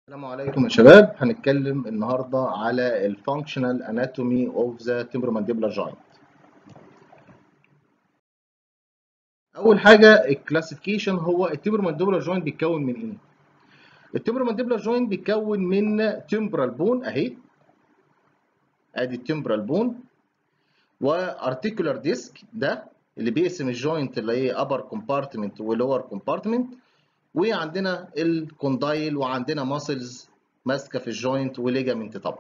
السلام عليكم يا شباب هنتكلم النهارده على الفانكشنال اناتومي اوف ذا temporomandibular جوينت اول حاجه الكلاسيفيكيشن هو التمبرومانديبولار جوينت بيتكون من ايه التمبرومانديبولار جوينت بيتكون من temporal بون اهي ادي التمبرال بون وارتيكولار ديسك ده اللي بيقسم الجوينت اللي هي upper compartment ولور compartment وعندنا الكوندايل وعندنا ماسلز ماسكه في الجوينت وليجامنت طبعا.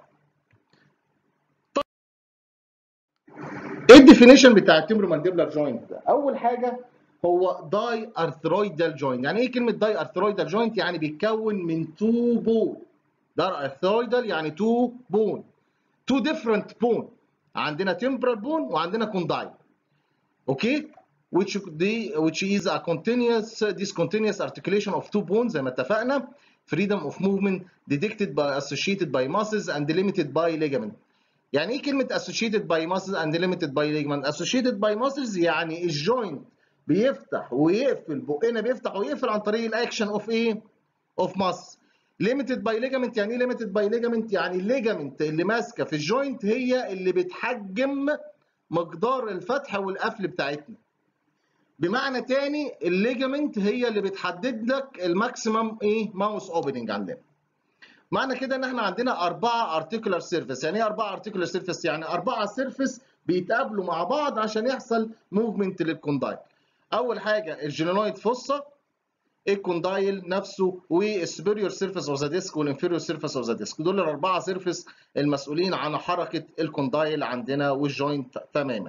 ايه الديفينيشن بتاع التمبرومانديبولار جوينت ده؟ اول حاجه هو داي ارثرويدال جوينت، يعني ايه كلمه داي ارثرويدال جوينت؟ يعني بيتكون من تو بون. داي ارثرويدال يعني تو بون. تو ديفرنت بون. عندنا تمبرال بون وعندنا كوندايل. اوكي؟ which the which is a continuous discontinuous articulation of two bones زي ما اتفقنا freedom of movement detected by associated by muscles and limited by ligament يعني ايه كلمه associated by muscles and limited by ligament associated by muscles يعني الجوينت بيفتح ويقفل بقنا بيفتح ويقفل عن طريق الاكشن اوف ايه اوف muscle limited by ligament يعني ايه limited by ligament يعني الليجامنت اللي ماسكه في الجوينت هي اللي بتحجم مقدار الفتح والقفل بتاعتنا بمعنى تاني الليجامنت هي اللي بتحدد لك الماكسيمم ايه ماوس اوبننج عندنا معنى كده ان احنا عندنا اربعه ارتيكولار سيرفيس يعني ايه اربعه ارتيكولار سيرفيس يعني اربعه سيرفيس بيتقابلوا مع بعض عشان يحصل موفمنت للكوندايل اول حاجه الجينويد فوسا الكوندايل نفسه والسبيريور سيرفيس اوف ذا ديسك والانفيريور سيرفيس اوف ذا ديسك دول الاربعه سيرفيس المسؤولين عن حركه الكوندايل عندنا والجوينت تماما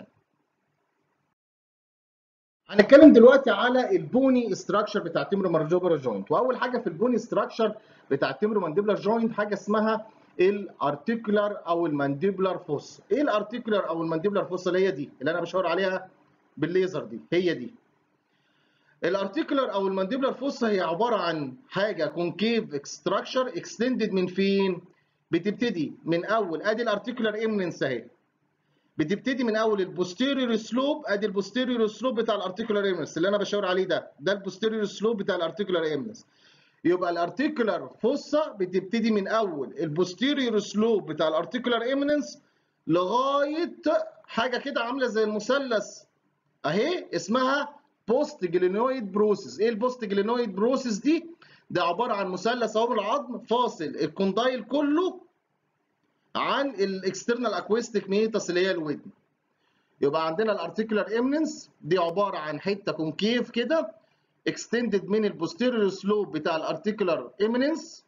هنتكلم دلوقتي على البوني ستراكشر بتاع التمرو مانdibular جوينت واول حاجه في البوني ستراكشر بتاع التمرو مانديبولار جوينت حاجه اسمها الارتيكولار او المانديبولار فوس ايه الارتيكولار او المانديبولار فوس اللي هي دي اللي انا بشاور عليها بالليزر دي هي دي الارتيكولار او المانديبولار فوس هي عباره عن حاجه كونكيف ستراكشر اكستندد من فين بتبتدي من اول ادي الارتيكولار امننس اهي بتبتدي من اول البوستيريور سلوب ادي البوستيريور سلوب بتاع الارتيكولار ايمنس اللي انا بشاور عليه ده ده البوستيريور سلوب بتاع الارتيكولار ايمنس يبقى الارتيكولار فوسا بتبتدي من اول البوستيريور سلوب بتاع الارتيكولار ايمنس لغايه حاجه كده عامله زي المثلث اهي اسمها بوست جلينويد بروسيس ايه البوست جلينويد بروسيس دي ده عباره عن مثلث اهو بالعظم فاصل الكوندايل كله عن الاكسترنال اكويستيك ميتاس اللي هي الودن يبقى عندنا الارتيكولار امننس دي عباره عن حته كونكيف كده اكستندد من البوستيريور سلوب بتاع الارتيكولار امننس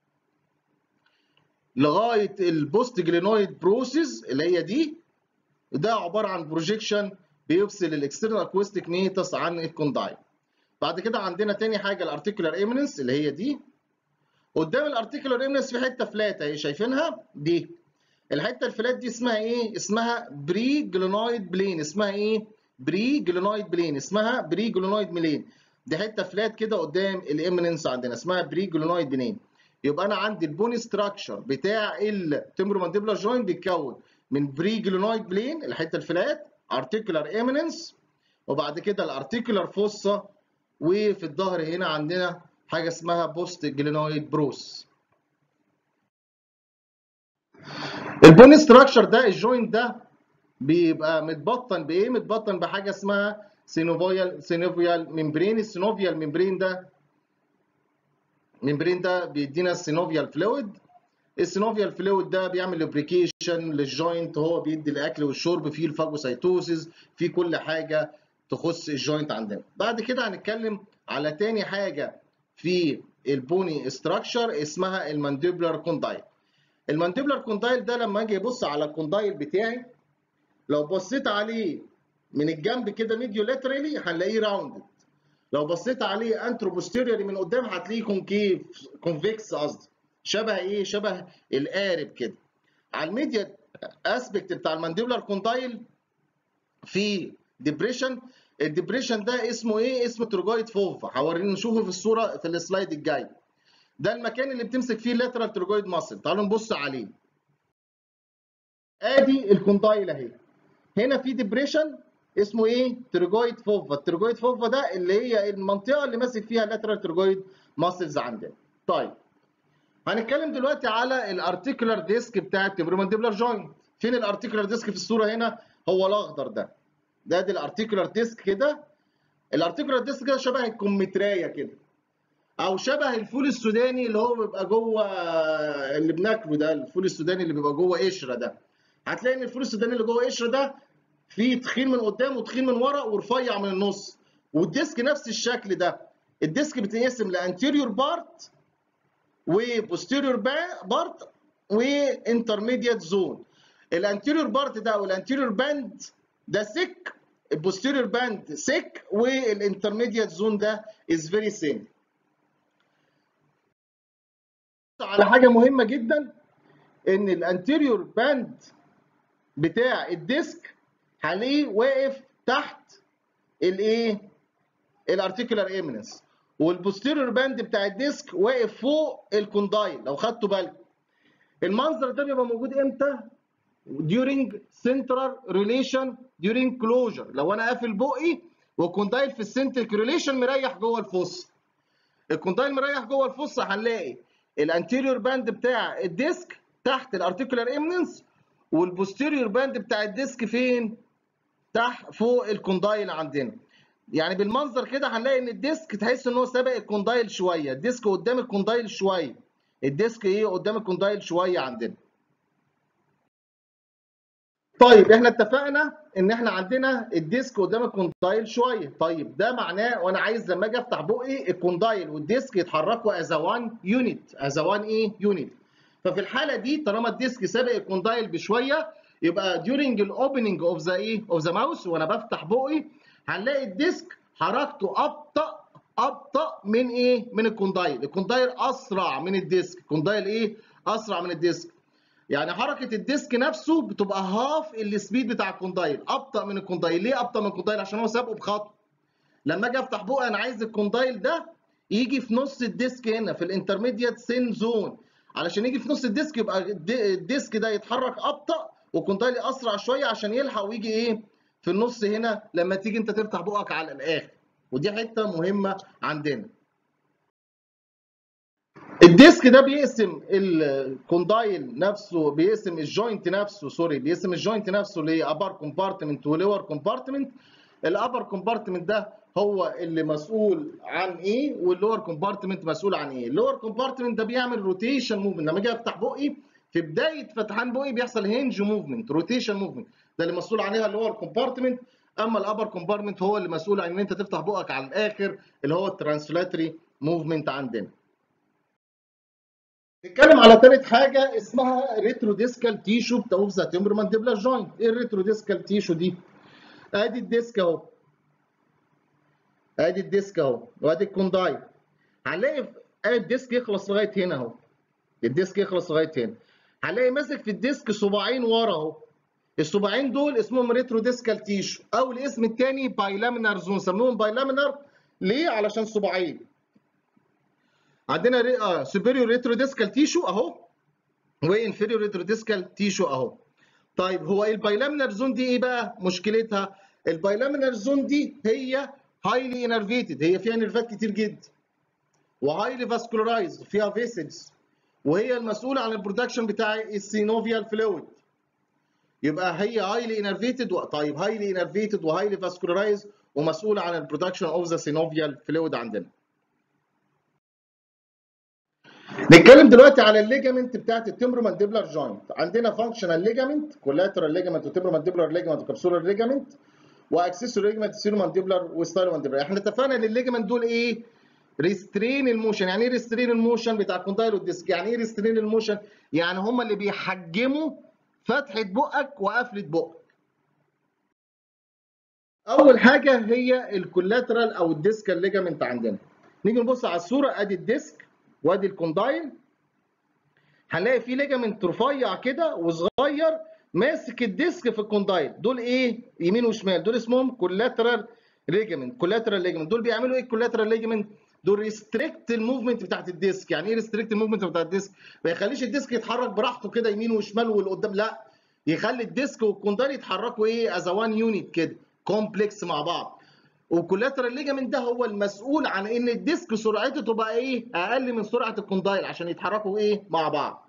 لغايه البوست جلينويد بروسيس اللي هي دي ده عباره عن بروجيكشن بيفصل الاكسترنال اكويستيك ميتاس عن الكوندايل بعد كده عندنا تاني حاجه الارتيكولار امننس اللي هي دي قدام الارتيكولار امننس في حته فلات اهي شايفينها دي الحته الفلات دي اسمها ايه اسمها بري جلونويد بلين اسمها ايه بري جلونويد بلين اسمها بري جلونويد بلين دي حته فلات كده قدام الامننس عندنا اسمها بري جلونويد بلين يبقى انا عندي البوني ستراكشر بتاع التمبرومانديبولار جوينت بيتكون من بري جلونويد بلين الحته الفلات ارتيكولار امننس وبعد كده الارتيكولار فوسا وفي الظهر هنا عندنا حاجه اسمها بوست جلينويد بروس البون ستراكشر ده الجوينت ده بيبقى متبطن بايه متبطن بحاجه اسمها سينوفيال سينوفيال ممبرين السينوفيال ممبرين ده ممبرين ده بيدينا السينوفيال فلويد السينوفيال فلويد ده بيعمل لوبريكيشن للجوينت هو بيدي الاكل والشرب فيه الفاجوسايتوسيس فيه كل حاجه تخص الجوينت عندنا بعد كده هنتكلم على تاني حاجه في البوني ستراكشر اسمها المانديبولار كوندايل المانديبولار كوندايل ده لما اجي ابص على الكوندايل بتاعي لو بصيت عليه من الجنب كده ميديو لاترالي هنلاقيه راوندد لو بصيت عليه انترو بوستيريوري من قدام هتلاقيه كونكيف كونفكس قصدي شبه ايه شبه القارب كده على الميديا اسبكت بتاع المانديبولار كوندايل في ديبريشن الديبريشن ده اسمه ايه اسمه تروجويد فوفا هورينا نشوفه في الصوره في السلايد الجاي ده المكان اللي بتمسك فيه اللاترال تروجويد ماسل تعالوا نبص عليه ادي الكوندايل اهي هنا في ديبريشن اسمه ايه تروجويد فوفا التروجويد فوفا ده اللي هي المنطقه اللي ماسك فيها اللاترال تروجويد ماسلز عندنا طيب هنتكلم دلوقتي على الارتيكولار ديسك بتاع التمبرومانديبولار جوينت فين الارتيكولار ديسك في الصوره هنا هو الاخضر ده ده دي الارتيكولار ديسك كده الارتيكولار ديسك كده شبه الكمثريه كده او شبه الفول السوداني اللي هو بيبقى جوه اللي بناكله ده الفول السوداني اللي بيبقى جوه قشره ده هتلاقي ان الفول السوداني اللي جوه قشره ده فيه تخين من قدام وتخين من ورا ورفيع من النص والديسك نفس الشكل ده الديسك بتنقسم لانتيريور بارت وبوستيريور بارت وانترميديت زون الانتيريور بارت ده والانتيريور باند ده سيك البوستيريور باند سيك والانترميديت زون ده از فيري سين على حاجه مهمه جدا ان الانتيريور باند بتاع الديسك هلاقيه واقف تحت الايه الارتيكولار ايمنس والبوستيريور باند بتاع الديسك واقف فوق الكوندايل لو خدتوا بالكم المنظر ده بيبقى موجود امتى during central relation during closure لو انا قافل بقي والكوندايل في السنتريك ريليشن مريح جوه الفص الكوندايل مريح جوه الفص هنلاقي الانتيريور باند بتاع الديسك تحت الارتيكولار ايمنس والبوستيريور باند بتاع الديسك فين تحت فوق الكوندايل عندنا يعني بالمنظر كده هنلاقي ان الديسك تحس ان هو سابق الكوندايل شويه الديسك قدام الكوندايل شويه الديسك ايه قدام الكوندايل شويه عندنا طيب احنا اتفقنا ان احنا عندنا الديسك قدام الكوندايل شويه طيب ده معناه وانا عايز لما اجي افتح بقي الكوندايل والديسك يتحركوا از 1 يونت از 1 ايه يونت ففي الحاله دي طالما الديسك سابق الكوندايل بشويه يبقى during الاوبننج اوف ذا ايه اوف ذا ماوس وانا بفتح بقي هنلاقي الديسك حركته ابطا ابطا من ايه من الكوندايل الكوندايل اسرع من الديسك الكوندايل ايه اسرع من الديسك يعني حركه الديسك نفسه بتبقى هاف السبيد بتاع الكوندايل ابطا من الكوندايل ليه ابطا من الكوندايل عشان هو سابقه بخطوه لما اجي افتح بقى انا عايز الكوندايل ده يجي في نص الديسك هنا في الانترميديت سين زون علشان يجي في نص الديسك يبقى الديسك ده يتحرك ابطا والكوندايل اسرع شويه عشان يلحق ويجي ايه في النص هنا لما تيجي انت تفتح بقك على الاخر ودي حته مهمه عندنا الديسك ده بيقسم الكوندايل نفسه بيقسم الجوينت نفسه سوري بيقسم الجوينت نفسه لابر كومبارتمنت ولور كومبارتمنت الابر كومبارتمنت ده هو اللي مسؤول عن ايه واللور كومبارتمنت مسؤول عن ايه اللور كومبارتمنت ده بيعمل روتيشن موفمنت لما اجي افتح بقي في بدايه فتحان بقي بيحصل هنج موفمنت روتيشن موفمنت ده اللي مسؤول عليها اللور كومبارتمنت اما الابر كومبارتمنت هو اللي مسؤول عن ان انت تفتح بقك على الاخر اللي هو الترانسلاتري موفمنت عندنا نتكلم على ثالث حاجه اسمها ريترو ديسكال تيشو اوف ذا تمبرومانديبولار جوينت ايه الريترو ديسكال تيشو دي ادي الديسك اهو ادي الديسك اهو وادي الكوندايل هنلاقي ادي الديسك يخلص لغايه هنا اهو الديسك يخلص لغايه هنا هنلاقي ماسك في الديسك صباعين ورا اهو الصباعين دول اسمهم ريترو ديسكال تيشو او الاسم الثاني بايلامينار زون سموهم بايلامينار ليه علشان صباعين عندنا ري... آه سوبيريور ريترو ديسكال تيشو اهو وانفيريور ريترو ديسكال تيشو اهو طيب هو البايلامينار زون دي ايه بقى مشكلتها البايلامينار زون دي هي هايلي انرفيتد هي فيها نيرفات كتير جدا وهايلي فاسكولارايزد فيها فيسلز وهي المسؤوله عن البرودكشن بتاع السينوفيال فلويد يبقى هي هايلي انرفيتد طيب هايلي انرفيتد وهايلي فاسكولارايزد ومسؤوله عن البرودكشن اوف ذا سينوفيال فلويد عندنا نتكلم دلوقتي على الليجامنت بتاعت التمبرومانديبولار جوينت عندنا فانكشنال ليجامنت كولاترال ليجامنت وتمبرومانديبولار ليجامنت وكابسولار ليجامنت واكسسوري ليجامنت سيرومانديبولار وستايلومانديبولار احنا اتفقنا ان الليجامنت دول ايه ريسترين الموشن يعني ايه ريسترين الموشن بتاع الكوندايل والديسك يعني ايه ريسترين الموشن يعني هم اللي بيحجموا فتحه بقك وقفله بقك اول حاجه هي الكولاترال او الديسكال ليجامنت عندنا نيجي نبص على الصوره ادي الديسك وادي الكوندايل هنلاقي في ليجامنت رفيع كده وصغير ماسك الديسك في الكوندايل دول ايه يمين وشمال دول اسمهم كولاترال ليجامنت كولاترال ليجامنت دول بيعملوا ايه الكولاترال ليجامنت دول ريستريكت الموفمنت بتاعت الديسك يعني ايه ريستريكت الموفمنت بتاعت الديسك ما يخليش الديسك يتحرك براحته كده يمين وشمال والقدام لا يخلي الديسك والكوندايل يتحركوا ايه از وان يونت كده كومبلكس مع بعض والكولاترال ليجامنت ده هو المسؤول عن ان الديسك سرعته تبقى ايه اقل من سرعه الكوندايل عشان يتحركوا ايه مع بعض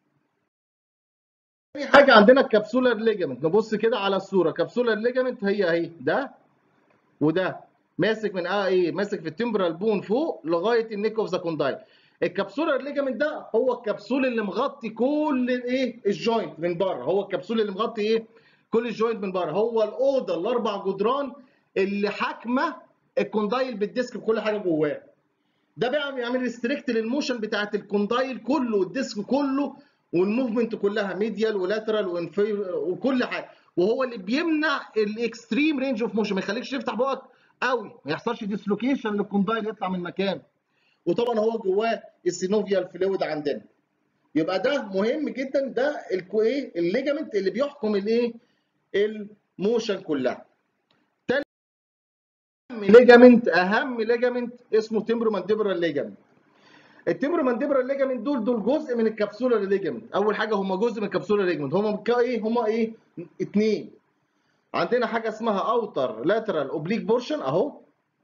تاني حاجه عندنا الكبسولار ليجامنت نبص كده على الصوره كبسولار ليجامنت هي اهي ده وده ماسك من اه ايه ماسك في التمبرال بون فوق لغايه النيك اوف ذا كوندايل الكبسولار ليجامنت ده هو الكبسول اللي مغطي كل الايه الجوينت من بره هو الكبسول اللي مغطي ايه كل الجوينت من بره هو الاوضه الاربع جدران اللي حاكمه الكوندايل بالديسك بكل حاجه جواه ده بقى بيعمل ريستريكت للموشن بتاعت الكوندايل كله والديسك كله والموفمنت كلها ميديال ولاترال وكل حاجه وهو اللي بيمنع الاكستريم رينج اوف موشن ما يخليكش تفتح بقك قوي ما يحصلش ديسلوكيشن للكوندايل يطلع من مكانه وطبعا هو جواه السينوفيال فلويد عندنا يبقى ده مهم جدا ده الايه الليجامنت اللي بيحكم الايه الموشن كلها تاني ليجامنت اهم ليجامنت اسمه تمبرو مانديبرال ليجامنت التمبرو مانديبرال ليجامنت دول دول جزء من الكبسولار ليجامنت اول حاجه هم جزء من الكبسولار ليجامنت هم ايه هم ايه اثنين عندنا حاجه اسمها اوتر لاترال اوبليك بورشن اهو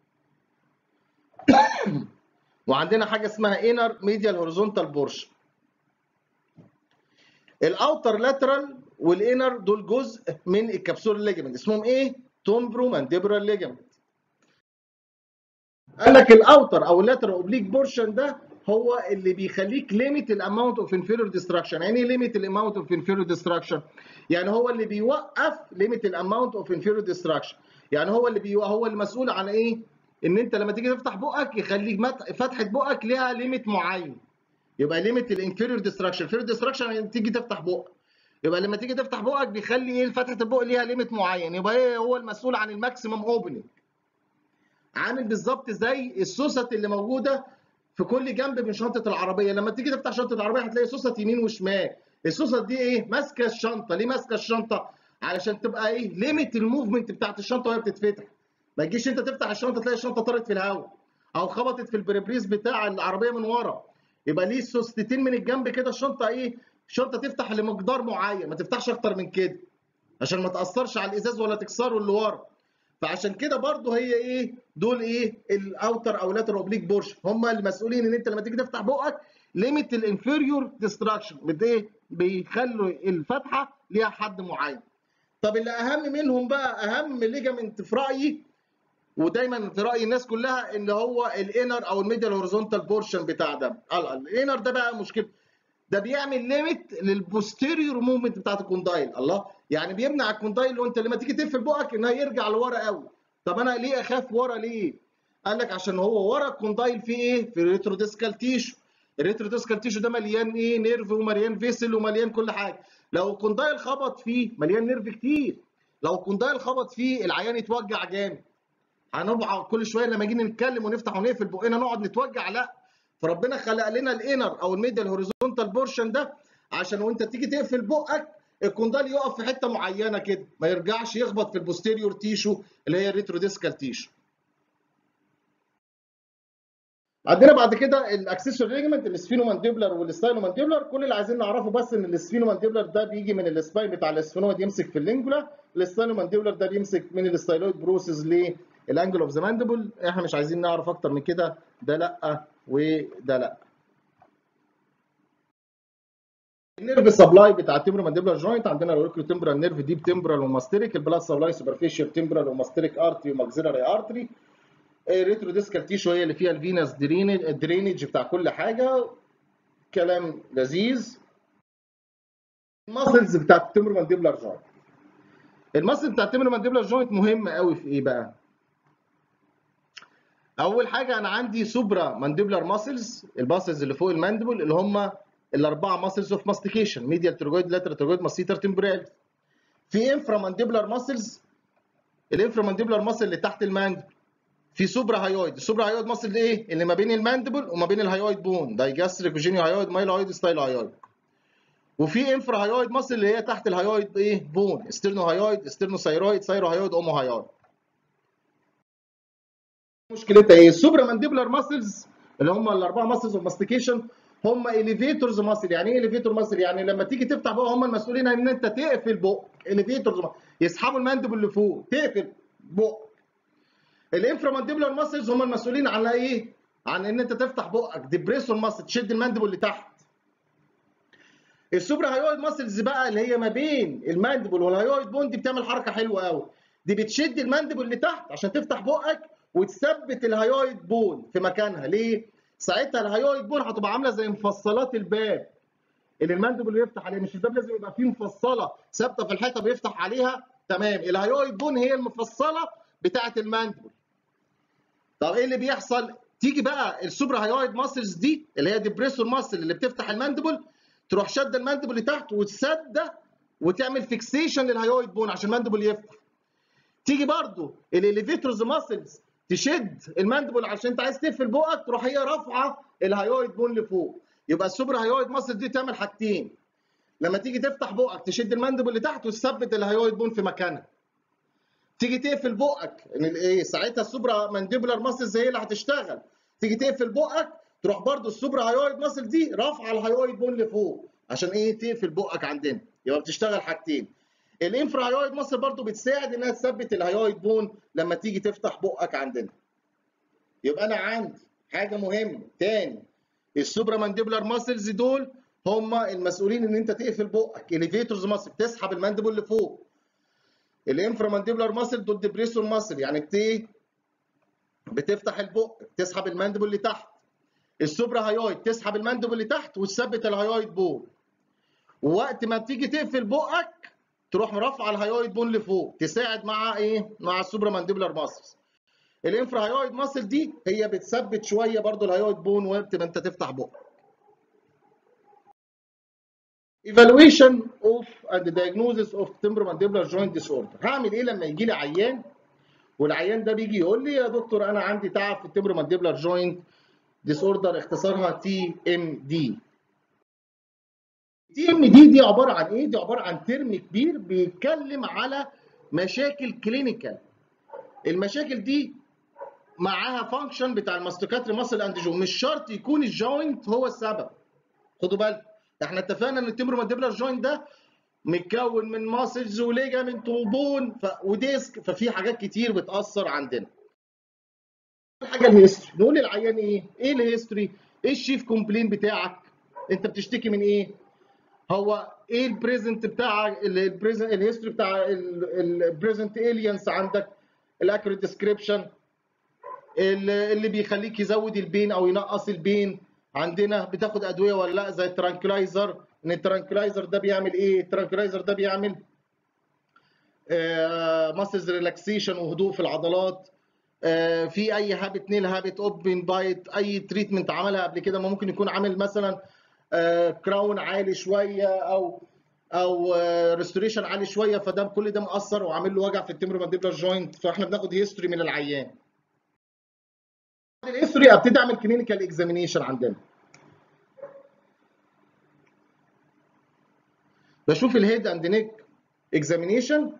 وعندنا حاجه اسمها انر ميديال هوريزونتال بورشن الاوتر لاترال والانر دول جزء من الكبسول ليجمنت اسمهم ايه تومبرو مانديبرال ليجمنت قال لك الاوتر او اللاترال اوبليك بورشن ده هو اللي بيخليك ليميت الاماونت اوف انفيرور ديستراكشن يعني ايه ليميت الاماونت اوف انفيرور ديستراكشن يعني هو اللي بيوقف ليميت الاماونت اوف انفيرور ديستراكشن يعني هو اللي بيوقف هو المسؤول عن ايه ان انت لما تيجي تفتح بقك يخليك فتحه بقك ليها ليميت معين يبقى ليميت الانفيرور ديستراكشن الانفيرور ديستراكشن يعني تيجي تفتح بقك يبقى لما تيجي تفتح بقك بيخلي ايه فتحه البق ليها ليميت معين يبقى ايه هو المسؤول عن الماكسيمم اوبننج عامل بالظبط زي السوست اللي موجوده في كل جنب من شنطه العربيه لما تيجي تفتح شنطه العربيه هتلاقي سوست يمين وشمال السوست دي ايه ماسكه الشنطه ليه ماسكه الشنطه علشان تبقى ايه ليميت الموفمنت بتاعت الشنطه وهي بتتفتح ما تجيش انت تفتح الشنطه تلاقي الشنطه طارت في الهواء او خبطت في البريبريز بتاع العربيه من ورا يبقى ليه سوستتين من الجنب كده الشنطه ايه الشنطه تفتح لمقدار معين ما تفتحش اكتر من كده عشان ما تاثرش على الازاز ولا تكسره اللي ورا فعشان كده برضو هي ايه دول ايه الاوتر او لاتر اوبليك بورش هم المسؤولين ان انت لما تيجي تفتح بقك ليميت الانفيريور ديستراكشن بايه بيخلوا الفتحه ليها حد معين طب اللي اهم منهم بقى اهم ليجامنت في رايي ودايما في راي الناس كلها ان هو الانر او الميديال هوريزونتال بورشن بتاع ده الانر ده بقى مشكله ده بيعمل ليميت للبوستيريور موفمنت بتاعت الكوندايل الله يعني بيمنع الكوندايل وانت لما تيجي تقفل بقك انها يرجع لورا قوي طب انا ليه اخاف ورا ليه قال لك عشان هو ورا الكوندايل فيه ايه في الريترو ديسكال تيشو الريترو ديسكال تيشو ده مليان ايه نيرف ومليان فيسل ومليان كل حاجه لو الكوندايل خبط فيه مليان نيرف كتير لو الكوندايل خبط فيه العيان يتوجع جامد هنبقى كل شويه لما نيجي نتكلم ونفتح ونقفل بقنا نقعد نتوجع لا فربنا خلق لنا الانر او الميديال هوريزونتال بورشن ده عشان وانت تيجي تقفل بقك الكوندال يقف في حته معينه كده ما يرجعش يخبط في البوستيريور تيشو اللي هي الريترو ديسكال تيشو عندنا بعد كده الاكسسور ليجمنت السفينو مانديبلر والستاينو مانديبلر كل اللي عايزين نعرفه بس ان السفينو مانديبلر ده بيجي من السباين بتاع الاسفينويد يمسك في اللينجولا الستاينو مانديبلر ده بيمسك من الستايلويد بروسيس للانجل اوف ذا مانديبل احنا مش عايزين نعرف اكتر من كده ده لا وده لا النيرف سبلاي بتاع التمبرال مانديبلر جوينت عندنا الاوريكولو تمبرال نيرف ديب تمبرال وماستريك البلاد سبلاي سوبرفيشال تمبرال وماستريك ارتري وماكسيلاري ارتري الريترو ديسكال تيشو هي اللي فيها الفينس درينج بتاع كل حاجه كلام لذيذ الماسلز بتاعت التمبرال مانديبلر جوينت الماسل بتاع التمبرال مانديبلر جوينت مهم قوي في ايه بقى اول حاجه انا عندي سوبرا مانديبلر ماسلز الماسلز اللي فوق المانديبل اللي هم الاربعه ماسلز اوف ماستيكيشن ميديال تروجويد لاترال تروجويد ماسيتر تمبرال في انفرا مانديبلر ماسلز الانفرا مانديبلر ماسل اللي تحت المانديبل في سوبرا هايويد السوبرا هايويد ماسل ايه اللي ما بين المانديبل وما بين الهايويد بون دايجاستريك وجينيو هايويد مايلو هايويد ستايلو هايويد وفي انفرا هايويد ماسل اللي هي تحت الهايويد ايه بون استرنو هايويد استرنو ثايرويد ثايرو هايويد اومو هايويد مشكلتها ايه؟ السوبرا مانديبلر ماسلز اللي هم الاربعه ماسلز اوف ماستيكيشن هم اليفيتورز ماسل يعني ايه اليفيتور ماسل؟ يعني لما تيجي تفتح بقى هم المسؤولين ان انت تقفل بق اليفيتورز يسحبوا المانديبل اللي فوق تقفل بق الانفرامانديبولار ماسلز هم المسؤولين عن ايه عن ان انت تفتح بقك ديبريسور ماسل تشد المانديبل اللي تحت السوبرا هايويد ماسلز بقى اللي هي ما بين المانديبل والهايويد بون دي بتعمل حركه حلوه قوي دي بتشد المانديبل اللي تحت عشان تفتح بقك وتثبت الهايويد بون في مكانها ليه ساعتها الهايويد بون هتبقى عامله زي مفصلات الباب اللي المانديبل بيفتح عليها مش الباب لازم يبقى فيه مفصله ثابته في الحيطه بيفتح عليها تمام الهايويد بون هي المفصله بتاعه المانديبل طب ايه اللي بيحصل تيجي بقى السوبرا هايويد ماسلز دي اللي هي ديبريسور ماسل اللي بتفتح المانديبل تروح شاده المانديبل لتحت وتسده وتعمل فيكسيشن للهايويد بون عشان المانديبل يفتح تيجي برضو الاليفيتورز ماسلز تشد المانديبل عشان انت عايز تقفل بقك تروح هي رافعه الهايويد بون لفوق يبقى السوبر هايويد ماسل دي تعمل حاجتين لما تيجي تفتح بقك تشد المانديبل لتحت وتثبت الهايويد بون في مكانها تيجي تقفل بقك ان ايه ساعتها السوبرا مانديبولار ماسلز هي اللي هتشتغل تيجي تقفل بقك تروح برضو السوبرا هايويد ماسل دي رافعه الهايويد بون لفوق عشان ايه تقفل بقك عندنا يبقى بتشتغل حاجتين الانفرا هايويد ماسل برضو بتساعد انها تثبت الهايويد بون لما تيجي تفتح بقك عندنا يبقى انا عندي حاجه مهمه تاني السوبرا مانديبولار ماسلز دول هم المسؤولين ان انت تقفل بقك اليفيتورز ماسل تسحب المانديبل لفوق الانفرا مانديبولار ماسل دول ديبريسور ماسل يعني بت بتفتح البق تسحب المانديبل لتحت السوبرا هايويد تسحب المانديبل لتحت وتثبت الهايويد بون ووقت ما بتيجي تقفل بقك تروح مرفع الهايويد بون لفوق تساعد مع ايه مع السوبرا مانديبولار ماسلز الانفرا هايويد ماسل دي هي بتثبت شويه برضو الهايويد بون وقت ما انت تفتح بقك evaluation of and diagnosis of temporomandibular joint disorder هعمل ايه لما يجي لي عيان والعيان ده بيجي يقول لي يا دكتور انا عندي تعب في التمبرومانديبولار جوينت ديس اوردر اختصارها تي ام دي تي ام دي دي عباره عن ايه دي عباره عن ترم كبير بيتكلم على مشاكل كلينيكال المشاكل دي معاها فانكشن بتاع الماستوكاتري ماسل اندجون مش شرط يكون الجوينت هو السبب خدوا بالكم احنا اتفقنا ان التمبرومانديبولار جوينت ده متكون من ماسلز وليجامنت وبون ف... وديسك ففي حاجات كتير بتاثر عندنا الحاجه الهيستوري نقول للعيان ايه ايه الهيستوري ايه الشيف كومبلين بتاعك انت بتشتكي من ايه هو ايه البريزنت بتاع البريزنت الهيستوري بتاع البريزنت الينس عندك الاكوريت ديسكريبشن اللي بيخليك يزود البين او ينقص البين عندنا بتاخد ادويه ولا لا زي الترانكلايزر ان الترانكلايزر ده بيعمل ايه الترانكلايزر ده بيعمل ماسلز ريلاكسيشن وهدوء في العضلات آه في اي هابت نيل هابت اوبن بايت اي تريتمنت عملها قبل كده ما ممكن يكون عامل مثلا آه كراون عالي شويه او او ريستوريشن عالي شويه فده كل ده مأثر وعامل له وجع في التمبرومانديبولار جوينت فاحنا بناخد هيستوري من العيان بعد الهيستوري ابتدي اعمل كلينيكال اكزامينيشن عندنا بشوف الهيد اند نيك اكزامينيشن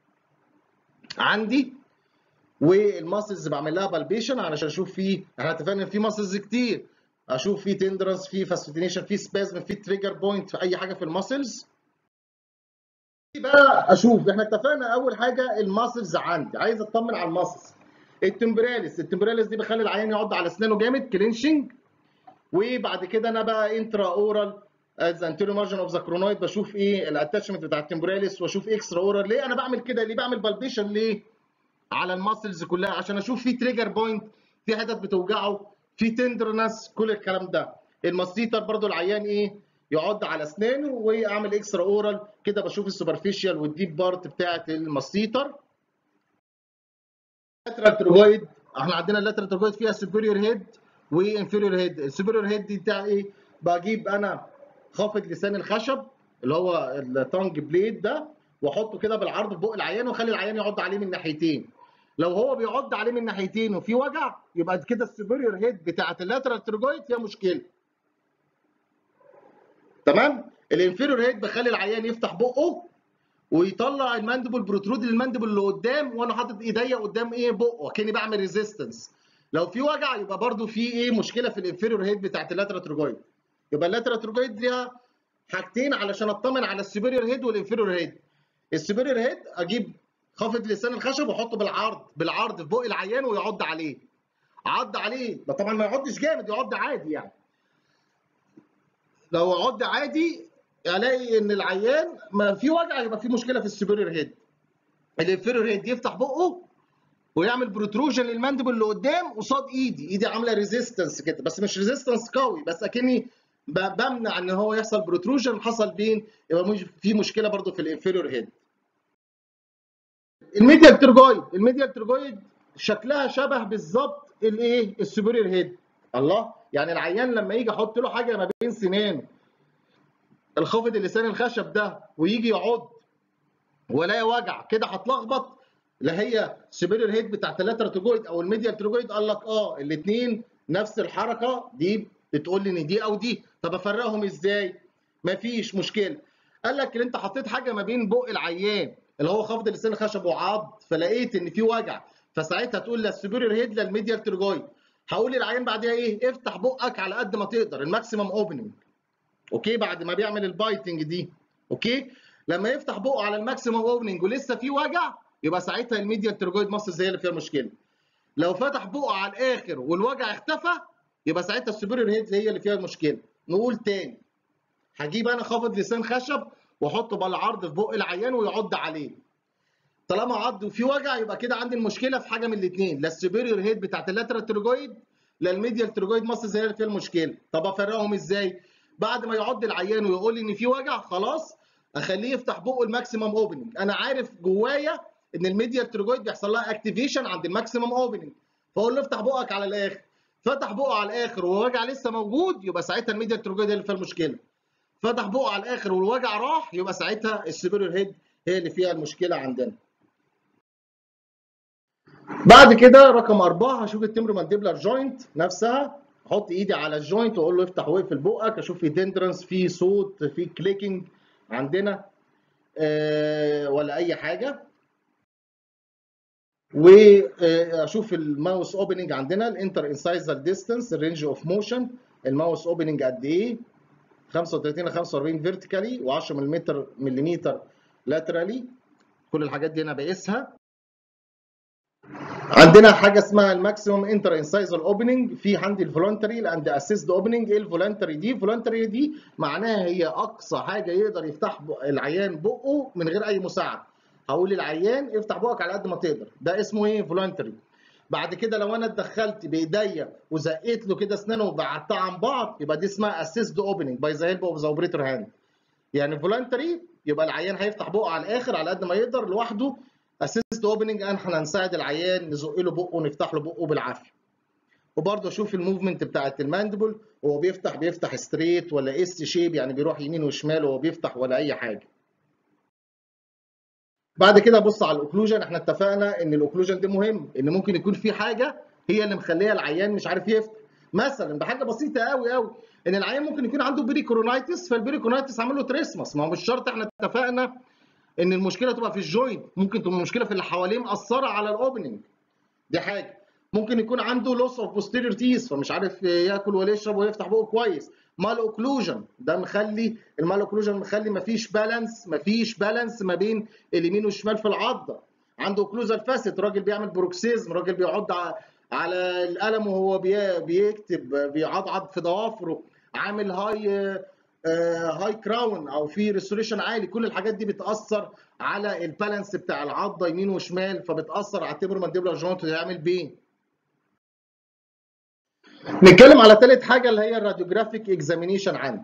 عندي والماسلز بعمل لها بالبيشن علشان اشوف فيه احنا اتفقنا ان في ماسلز كتير اشوف في تندرس في فاسفيتينيشن في سبازم في تريجر بوينت في اي حاجه في الماسلز بقى اشوف احنا اتفقنا اول حاجه الماسلز عندي عايز اطمن على الماسلز التمبراليس التمبراليس دي بخلي العيان يقعد على اسنانه جامد كلينشنج وبعد كده انا بقى انترا اورال از انتيريور مارجن اوف ذا كرونويد بشوف ايه الاتاتشمنت بتاع التمبراليس واشوف اكسترا اورال ليه انا بعمل كده ليه بعمل بالبيشن ليه على الماسلز كلها عشان اشوف في تريجر بوينت في حتت بتوجعه في تندرنس كل الكلام ده الماستيتر برضو العيان ايه يقعد على اسنانه واعمل اكسترا اورال كده بشوف السوبرفيشال والديب بارت بتاعه الماستيتر اللاترال تروجويد احنا عندنا اللاترال تروجويد فيها سوبيريور هيد وانفيريور هيد السوبيريور هيد دي بتاع ايه بجيب انا خافض لسان الخشب اللي هو التانج بليد ده واحطه كده بالعرض في بق العيان واخلي العيان يعض عليه من ناحيتين لو هو بيعض عليه من ناحيتين وفي وجع يبقى كده السوبيريور هيد بتاعه اللاترال تروجويد فيها مشكله تمام الانفيريور هيد بخلي العيان يفتح بقه ويطلع الماندبل بروترود الماندبل اللي قدام وانا حاطط ايديا قدام ايه بقه كاني بعمل ريزيستنس لو في وجع يبقى برده في ايه مشكله في الانفيريور هيد بتاعت اللاترال تروجويد يبقى اللاترال تروجويد ليها حاجتين علشان اطمن على السوبيريور هيد والانفيريور هيد السوبيريور هيد اجيب خافض لسان الخشب واحطه بالعرض بالعرض في بق العيان ويعض عليه عض عليه ده طبعا ما يعضش جامد يعض عادي يعني لو عض عادي الاقي ان العيان ما في وجع يبقى في مشكله في السوبيريور هيد الانفيريور هيد يفتح بقه ويعمل بروتروجن للماندبل اللي قدام قصاد ايدي ايدي عامله ريزيستنس كده بس مش ريزيستنس قوي بس اكني بمنع ان هو يحصل بروتروجن حصل بين يبقى في مشكله برضو في الانفيريور هيد الميديال ترجويد الميديال ترجويد شكلها شبه بالظبط الايه السوبيريور هيد الله يعني العيان لما يجي احط له حاجه ما بين سنانه الخافض اللسان الخشب ده ويجي يعض ولا وجع كده هتلخبط لا هي سوبيريور هيد بتاعت اللاترال تروجويد او الميديال تروجويد قال لك اه الاثنين نفس الحركه دي بتقول لي ان دي او دي طب افرقهم ازاي؟ مفيش مشكله قال لك ان انت حطيت حاجه ما بين بق العيان اللي هو خفض اللسان الخشب وعض فلقيت ان في وجع فساعتها تقول لا السوبيريور هيد لا الميديال تروجويد هقول للعيان بعدها ايه؟ افتح بقك على قد ما تقدر الماكسيمم اوبننج اوكي بعد ما بيعمل البايتنج دي اوكي لما يفتح بقه على الماكسيمم اوبننج ولسه في وجع يبقى ساعتها الميديال تروجويد ماسلز هي اللي فيها مشكله لو فتح بقه على الاخر والوجع اختفى يبقى ساعتها السوبيريور هيد هي اللي فيها المشكله نقول تاني هجيب انا خافض لسان خشب واحطه بالعرض في بق العيان ويعض عليه طالما عض وفي وجع يبقى كده عندي المشكله في حاجه من الاثنين لا السوبيريور هيد بتاعت اللاترال تروجويد لا الميديال تروجويد ماسلز هي اللي فيها المشكله طب افرقهم ازاي بعد ما يعض العيان ويقول لي ان في وجع خلاص اخليه يفتح بقه الماكسيمم اوبننج انا عارف جوايا ان الميديال تروجويد بيحصل لها اكتيفيشن عند الماكسيمم اوبننج فاقول له افتح بقك على الاخر فتح بقه على الاخر والوجع لسه موجود يبقى ساعتها الميديال تروجويد هي اللي فيها المشكله فتح بقه على الاخر والوجع راح يبقى ساعتها السوبيريور هيد هي اللي فيها المشكله عندنا بعد كده رقم أربعة هشوف التمبرو مانديبلر جوينت نفسها احط ايدي على الجوينت واقول له افتح واقفل بقك اشوف في دندرنس في صوت في كليكنج عندنا آه ولا اي حاجه واشوف الماوس اوبننج عندنا الانتر انسايزر ديستانس الرينج اوف موشن الماوس اوبننج قد ايه 35 ل 45 فيرتيكالي و10 ملم مليمتر لاترالي كل الحاجات دي انا بقيسها عندنا حاجه اسمها الماكسيموم انتر انسايزر اوبننج في عندي الفولونتري اند اسيست اوبننج ايه الفولونتري دي الفولونتري دي معناها هي اقصى حاجه يقدر يفتح العيان بقه من غير اي مساعده هقول للعيان افتح بقك على قد ما تقدر ده اسمه ايه فولونتري بعد كده لو انا اتدخلت بايديا وزقيت له كده اسنانه وبعدتها عن بعض يبقى دي اسمها اسيست اوبننج باي ذا هيلب اوف ذا اوبريتور هاند يعني فولونتري يبقى العيان هيفتح بقه على الاخر على قد ما يقدر لوحده اسيست اوبننج احنا هنساعد العيان نزق له بقه ونفتح له بقه بالعافيه وبرضه اشوف الموفمنت بتاعت الماندبل وهو بيفتح بيفتح ستريت ولا اس شيب يعني بيروح يمين وشمال وهو بيفتح ولا اي حاجه بعد كده ابص على الاوكلوجن احنا اتفقنا ان الاوكلوجن ده مهم ان ممكن يكون في حاجه هي اللي مخليه العيان مش عارف يفتح مثلا بحاجه بسيطه قوي قوي ان العيان ممكن يكون عنده بيريكورونايتس فالبيريكورونايتس عامل له تريسماس ما هو مش شرط احنا اتفقنا ان المشكله تبقى في الجوينت ممكن تبقى المشكله في اللي حواليه مأثره على الاوبننج دي حاجه ممكن يكون عنده لوس اوف بوستيريور تيس فمش عارف ياكل ولا يشرب ويفتح بقه كويس مال اوكلوجن ده مخلي المال اوكلوجن مخلي مفيش بالانس مفيش بالانس ما بين اليمين والشمال في العضه عنده اوكلوزال فاسد راجل بيعمل بروكسيزم راجل بيعض على القلم وهو بيكتب بيعضعض في ضوافره عامل هاي هاي كراون او في ريستوريشن عالي كل الحاجات دي بتاثر على البالانس بتاع العضه يمين وشمال فبتاثر على التمبرو مانديبولار جوينت ويعمل بين نتكلم على ثالث حاجه اللي هي الراديوجرافيك اكزامينيشن عندي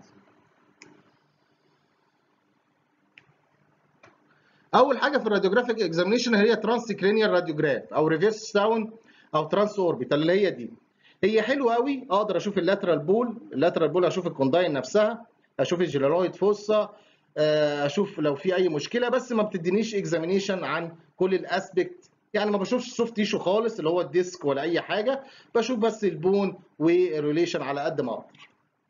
اول حاجه في الراديوجرافيك اكزامينيشن هي ترانس كرينيال راديوجراف او ريفيرس ساوند او ترانس اوربيتال اللي هي دي هي حلوه قوي اقدر اشوف اللاترال بول اللاترال بول اشوف الكونداين نفسها اشوف الجيلارويد فوسا اشوف لو في اي مشكله بس ما بتدينيش اكزامينيشن عن كل الاسبكت يعني ما بشوفش سوفت تيشو خالص اللي هو الديسك ولا اي حاجه بشوف بس البون والريليشن على قد ما اقدر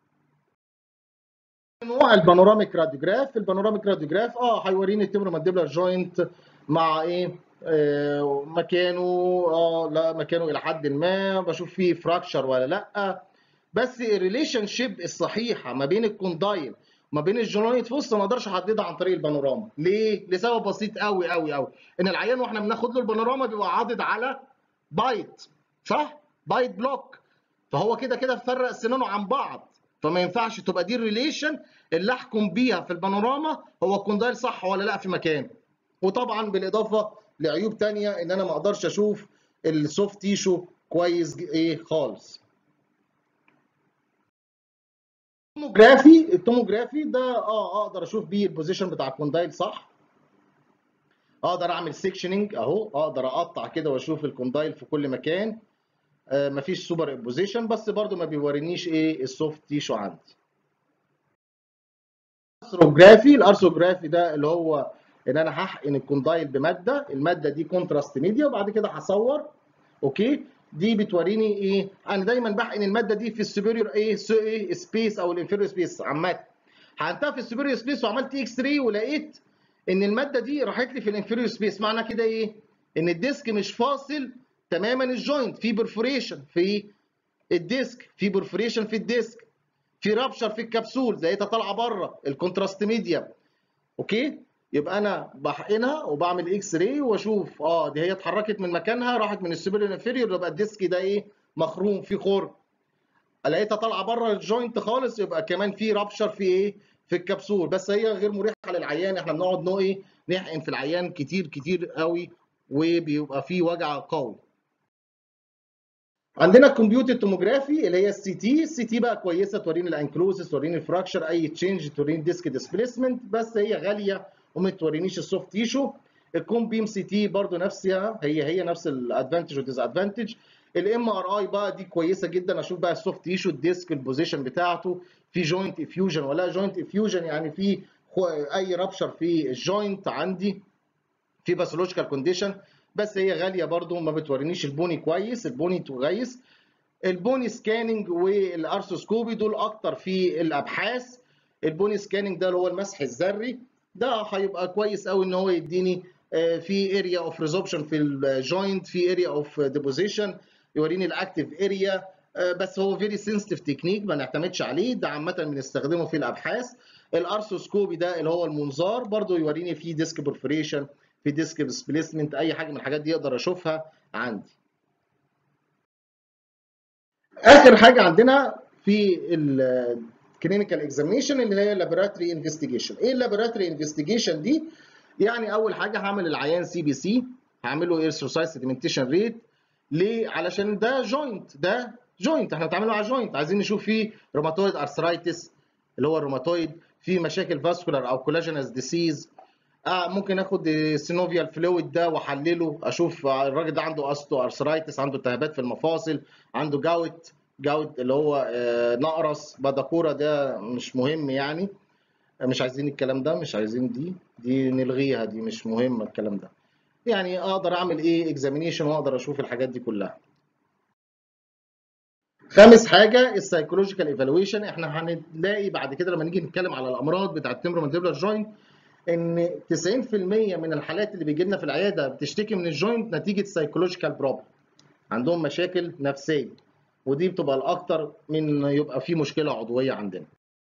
نوع البانوراميك راديوجراف البانوراميك راديوجراف اه هيوريني التمبرو مانديبلر جوينت مع ايه آه مكانه اه لا مكانه الى حد ما بشوف فيه فراكشر ولا لا بس الريليشن شيب الصحيحه ما بين الكوندايل ما بين الجوينت فوس ما اقدرش احددها عن طريق البانوراما ليه لسبب بسيط قوي قوي قوي ان العيان واحنا بناخد له البانوراما بيبقى عاضد على بايت صح بايت بلوك فهو كده كده فرق سنانه عن بعض فما ينفعش تبقى دي الريليشن اللي احكم بيها في البانوراما هو الكوندايل صح ولا لا في مكانه وطبعا بالاضافه لعيوب تانية ان انا ما اقدرش اشوف السوفت تيشو كويس ايه خالص التوموجرافي التوموجرافي ده اه اقدر اشوف بيه البوزيشن بتاع الكوندايل صح اقدر اعمل سيكشننج اهو اقدر اقطع كده واشوف الكوندايل في كل مكان آه مفيش سوبر امبوزيشن بس برضو ما بيورينيش ايه السوفت تيشو عندي الارثروجرافي الارثروجرافي ده اللي هو ان انا هحقن الكوندايل بماده الماده دي كونتراست ميديا وبعد كده هصور اوكي دي بتوريني ايه انا دايما بحقن الماده دي في السوبيريور ايه ايه سبيس او الانفيريور سبيس عامه حقنتها في السوبيريور سبيس وعملت اكس راي ولقيت ان الماده دي راحت لي في الانفيريور سبيس معنى كده ايه ان الديسك مش فاصل تماما الجوينت في برفوريشن في الديسك في برفوريشن في الديسك في رابشر في الكبسول لقيتها طالعه بره الكونتراست ميديا اوكي يبقى انا بحقنها وبعمل اكس راي واشوف اه دي هي اتحركت من مكانها راحت من السوبيريور انفيريور يبقى الديسك ده ايه مخروم فيه خرم لقيتها طالعه بره الجوينت خالص يبقى كمان في رابشر في ايه في الكبسول بس هي غير مريحه للعيان احنا بنقعد نو ايه نحقن في العيان كتير كتير قوي وبيبقى فيه وجع قوي عندنا الكمبيوتر توموجرافي اللي هي السي تي السي تي بقى كويسه توريني الانكلوزس توريني الفراكشر اي تشينج توريني ديسك ديسبيسمنت بس هي غاليه وما تورينيش السوفت تيشو الكوم بيم سي تي برضو نفسها هي هي نفس الادفانتج والديز ادفانتج الام ار اي بقى دي كويسه جدا اشوف بقى السوفت تيشو الديسك البوزيشن بتاعته في جوينت افيوجن ولا جوينت افيوجن يعني في اي رابشر في الجوينت عندي في باثولوجيكال كونديشن بس هي غاليه برضو ما بتورينيش البوني كويس البوني كويس البوني سكاننج والارثروسكوبي دول اكتر في الابحاث البوني سكاننج ده اللي هو المسح الذري ده هيبقى كويس قوي ان هو يديني في اريا اوف ريزوبشن في الجوينت في اريا اوف ديبوزيشن يوريني الاكتيف اريا بس هو فيري سنسيتيف تكنيك ما نعتمدش عليه ده عامه بنستخدمه في الابحاث الارثروسكوبي ده اللي هو المنظار برضو يوريني في ديسك برفوريشن في ديسك ديسبيسمنت اي حاجه من الحاجات دي اقدر اشوفها عندي اخر حاجه عندنا في الكلينيكال اكزامينشن اللي هي لابوراتوري انفستيجيشن ايه اللابوراتوري انفستيجيشن دي يعني اول حاجه هعمل العيان سي بي سي هعمل له ايرثروسايت سيدمنتيشن ريت ليه علشان ده جوينت ده جوينت احنا بنتعامل مع جوينت عايزين نشوف فيه روماتويد ارثرايتس اللي هو الروماتويد في مشاكل فاسكولار او كولاجينس ديسيز آه ممكن اخد السينوفيال فلويد ده واحلله اشوف الراجل ده عنده استو ارثرايتس عنده التهابات في المفاصل عنده جاوت جاوت اللي هو آه نقرس بدكوره ده مش مهم يعني مش عايزين الكلام ده مش عايزين دي دي نلغيها دي مش مهم الكلام ده يعني اقدر اعمل ايه اكزامينيشن واقدر اشوف الحاجات دي كلها خامس حاجه السايكولوجيكال ايفالويشن احنا هنلاقي بعد كده لما نيجي نتكلم على الامراض بتاعه التمبرومانديبولار جوينت ان 90% من الحالات اللي بيجي لنا في العياده بتشتكي من الجوينت نتيجه سايكولوجيكال بروبلم عندهم مشاكل نفسيه ودي بتبقى الاكتر من يبقى في مشكله عضويه عندنا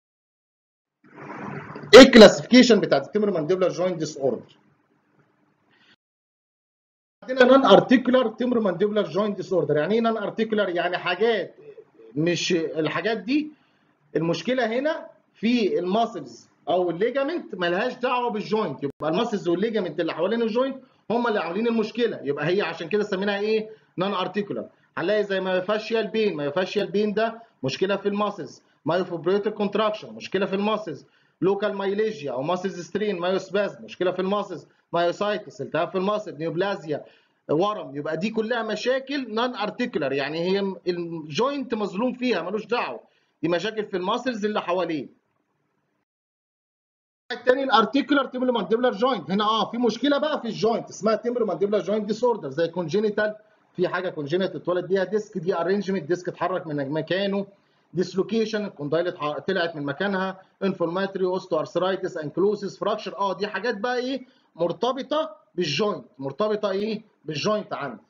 ايه الكلاسيفيكيشن بتاعت التمبرومانديبولار جوينت ديس اوردر عندنا نون ارتيكولار تمبرومانديبولار جوينت ديس اوردر يعني ايه نون ارتيكولار يعني حاجات مش الحاجات دي المشكله هنا في الماسلز او الليجامنت ملهاش دعوه بالجوينت يبقى الماسلز والليجامنت اللي حوالين الجوينت هم اللي عاملين المشكله يبقى هي عشان كده سميناها ايه نون ارتيكولار هنلاقي زي ما فاشيال بين ما فاشيال بين ده مشكله في الماسلز مايوفوبريتور كونتراكشن مشكله في الماسلز لوكال مايليجيا او ماسلز سترين مايوسباز مشكله في الماسلز مايوسايتس التهاب في الماسل نيوبلازيا ورم يبقى دي كلها مشاكل نون ارتيكولار يعني هي الجوينت مظلوم فيها ملوش دعوه دي مشاكل في الماسلز اللي حواليه الثاني الارتيكولار تيمبرو مانديبولار جوينت هنا اه في مشكله بقى في الجوينت اسمها تيمبرو مانديبولار جوينت ديس اوردر زي كونجينيتال في حاجه كونجينيتال اتولد بيها ديسك دي ارينجمنت ديسك اتحرك من مكانه ديسلوكيشن الكوندايل طلعت من مكانها انفورماتري اوستو ارثرايتس انكلوسيس فراكشر اه دي حاجات بقى ايه مرتبطه بالجوينت مرتبطه ايه بالجوينت عندي